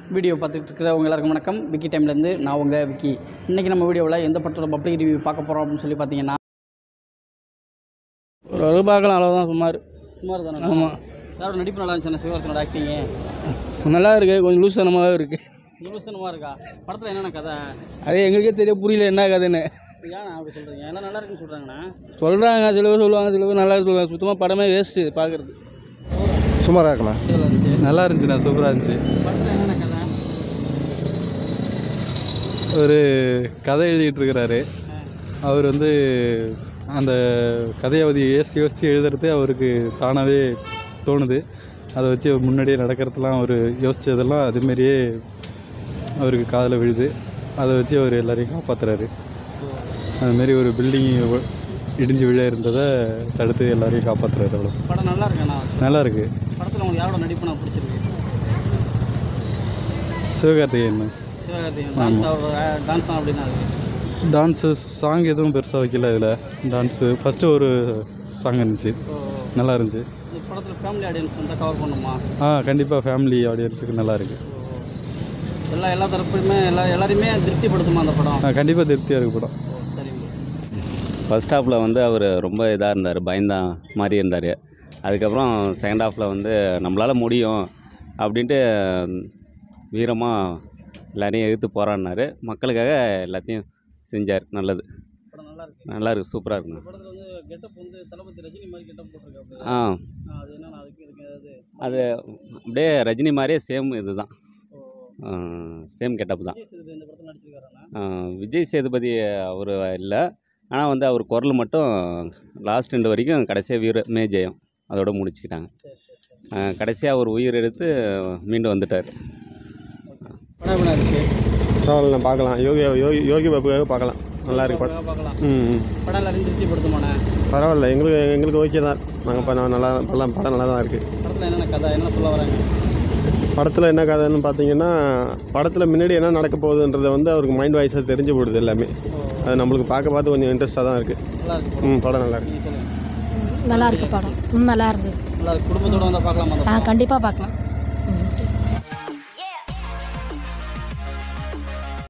Video பார்த்துட்டு இருக்கிறவங்க எல்லாருக்கும் வணக்கம் விக்கி டைம்லேருந்து நான் உங்கள் விக்கி இன்றைக்கி நம்ம வீடியோவில் எந்த படத்தோட பப்ளிக் ரிவ்யூ பார்க்க போகிறோம் அப்படின்னு சொல்லி பார்த்தீங்கன்னா ஒரு அளவு பார்க்கலாம் அவ்வளோதான் சுமார் சுமார் தானே ஆமாம் யாரோட நடிப்பு நல்லா இருந்துச்சு சிவகார்த்தனோட ஆக்டிங்கு நல்லா இருக்குது கொஞ்சம் லூசனமாகவே இருக்குது இலவசனமாக இருக்கா படத்தில் என்னென்ன கதை அதே எங்களுக்கே தெரிய புரியல என்ன கதைன்னு ஏன் அப்படி சொல்கிறீங்க எல்லாம் நல்லா இருக்குன்னு சொல்கிறாங்கண்ணா சொல்கிறாங்க சில பேர் சொல்லுவாங்க சில பேர் நல்லா சொல்லுவாங்க சுத்தமாக படமே வேஸ்ட்டு பார்க்குறது சுமாராக இருக்கலாம் நல்லா இருந்துச்சுண்ணா சூப்பராக இருந்துச்சு படத்தில் என்னென்ன கதை ஒரு கதை எழுதிட்டு இருக்கிறாரு அவர் வந்து அந்த கதையை வந்து யோசிச்சு யோசித்து எழுதுறது அவருக்கு தானாகவே தோணுது அதை வச்சு முன்னாடியே நடக்கிறதெல்லாம் அவர் யோசித்ததெல்லாம் அதுமாரியே அவருக்கு காதில் விழுது அதை வச்சு அவர் எல்லாரையும் காப்பாற்றுறாரு அதுமாரி ஒரு பில்டிங் இடிஞ்சு விழ இருந்ததை தடுத்து எல்லாரையும் காப்பாற்றுறாரு அவ்வளோ படம் நல்லா இருக்காண்ணா நல்லா இருக்கு படத்தில் உங்களுக்கு யாரோட நடிப்பு நான் பிடிச்சிருக்கு சிவகார்த்திகேயன் சிவகார்த்திகேயன் டான்ஸ் டான்ஸ் அப்படின்னா அது டான்ஸு சாங் எதுவும் பெருசாக வைக்கல இதில் டான்ஸு ஃபஸ்ட்டு ஒரு சாங் இருந்துச்சு ஓ நல்லா இருந்துச்சு இந்த படத்தில் ஃபேமிலி ஆடியன்ஸ் வந்து கவர் பண்ணுமா ஆ கண்டிப்பாக ஃபேமிலி ஆடியன்ஸுக்கு நல்லா இருக்குது ஓ எல்லா எல்லா தரப்புமே எல்லா எல்லாரையுமே திருப்திப்படுத்துமா அந்த படம் ஆ கண்டிப்பாக திருப்தியாக இருக்கு படம் ஓ சரிங்க ஃபர்ஸ்ட் ஹாஃபில் வந்து அவர் ரொம்ப இதாக இருந்தார் பயந்தான் மாதிரி இருந்தார் அதுக்கப்புறம் செகண்ட் ஹாஃபில் வந்து நம்மளால் முடியும் அப்படின்ட்டு வீரமாக எல்லாரையும் எதிர்த்து போராடினார் மக்களுக்காக எல்லாத்தையும் செஞ்சார் நல்லது படம் நல்லா இருக்கு நல்லா இருக்கு சூப்பராக இருக்குங்க இந்த படத்தில் வந்து கெட்டப் வந்து தளபதி ரஜினி மாதிரி கெட்டப் போட்டிருக்காரு ஆ அது என்னன்னா அதுக்கு இதுக்கு ஏதாவது அது அப்படியே ரஜினி மாதிரியே சேம் இதுதான் ஓ சேம் கெட்டப் தான் விஜய் சேதுபதி இந்த படத்தில் நடிச்சிருக்காருண்ணா ஆ, விஜய் சேதுபதி அவர் இல்லை ஆனால் வந்து அவர் குரல் மட்டும் லாஸ்ட் ரெண்டு வரைக்கும் கடைசியாக வீர மே ஜெயம் அதோட முடிச்சுக்கிட்டாங்க சரி சரி சரி கடைசியாக அவர் உயிர் எடுத்து மீண்டு வந்துட்டார் படம் எப்படி இருக்கு பரவாயில்ல பார்க்கலாம் யோகி யோகி யோகி பாபுக்காக பார்க்கலாம் நல்லா இருக்கு படம் பார்க்கலாம் ம் ம். படம் எல்லாரையும் திருப்திப்படுத்துமாண்ணே பரவாயில்ல எங்களுக்கு எங்களுக்கு ஓகே தான் நாங்கள் இப்போ நல்லா படம் படம் நல்லா தான் இருக்குது படத்தில் என்னென்ன கதை என்ன சொல்ல வராங்க படத்தில் என்ன கதைன்னு பார்த்தீங்கன்னா படத்தில் முன்னாடி என்ன நடக்க போகுதுன்றதை வந்து அவருக்கு மைண்ட் வாய்ஸாக தெரிஞ்சு போடுது எல்லாமே ஓ அது நம்மளுக்கு பார்க்க பார்த்து கொஞ்சம் இன்ட்ரெஸ்ட்டாக தான் இருக்குது நல்லா இருக்கு ம் படம் நல்லா இருக்கு நீங்கள் சொல்லுங்கள் நல்லா இருக்கு படம் ம் நல்லா இருந்தது நல்லா இருக்கு குடும்பத்தோட வந்தால் பார்க்கலாமா அந்த ஆ படம்? கண்டிப்பாக பார்க்கலாம்